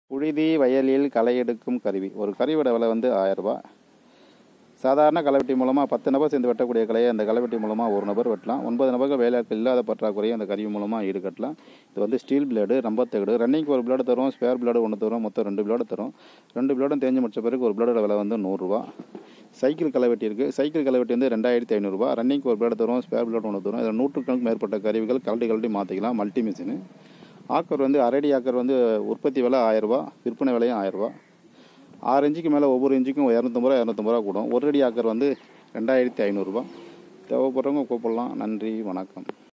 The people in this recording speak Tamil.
புழுதி வயலில் களை எடுக்கும் கருவி ஒரு கருவியோட விலை வந்து ஆயரூபா சாதாரண களைவெட்டி மூலமாக பத்து நபர் சேர்ந்து வெட்டக்கூடிய கலையை அந்த களைவெட்டி மூலமாக ஒரு நபர் வெட்டலாம் ஒன்பது நபர்கள் வேலையாட்கள் இல்லாத பற்றாக்குறையை அந்த கருவி மூலமாக ஈடுகட்டலாம் இது வந்து ஸ்டீல் பிளேடு ரொம்ப தகடு ரன்னிங்க்கு ஒரு பிளேடு தரும் ஸ்பேர் பிளேடு ஒன்று தரும் மொத்தம் ரெண்டு பிளேடு தரும் ரெண்டு பிளேடும் தேஞ்சு முடிச்ச பிறகு ஒரு பிளேடோட விலை வந்து நூறுரூவா சைக்கிள் களைவெட்டி இருக்குது சைக்கிள் களைவெட்டி வந்து ரெண்டாயிரத்தி ஐநூறுரூவா ரன்னிங்க்கு ஒரு பிளேடு தரும் ஸ்பேர் பிளேடு ஒன்று தரும் இதில் நூற்றுக்கணக்கு மேற்பட்ட கருவிகள் கழட்டி கழட்டி மாற்றிக்கலாம் மல்டி மிஷினு ஆக்கர் வந்து அரடி ஆக்கர் வந்து உற்பத்தி விலை ஆயிரரூபா விற்பனை விலையும் ஆயிரரூபா ஆறு இன்ச்சுக்கு மேலே ஒவ்வொரு இன்ச்சுக்கும் இரநூத்தம்பது ரூபா இரநூத்தம்பது ரூபா கூடும் ஒரு அடி ஆக்கர் வந்து ரெண்டாயிரத்தி ஐநூறுரூபா தேவைப்படுறவங்க கூப்பிடலாம் நன்றி வணக்கம்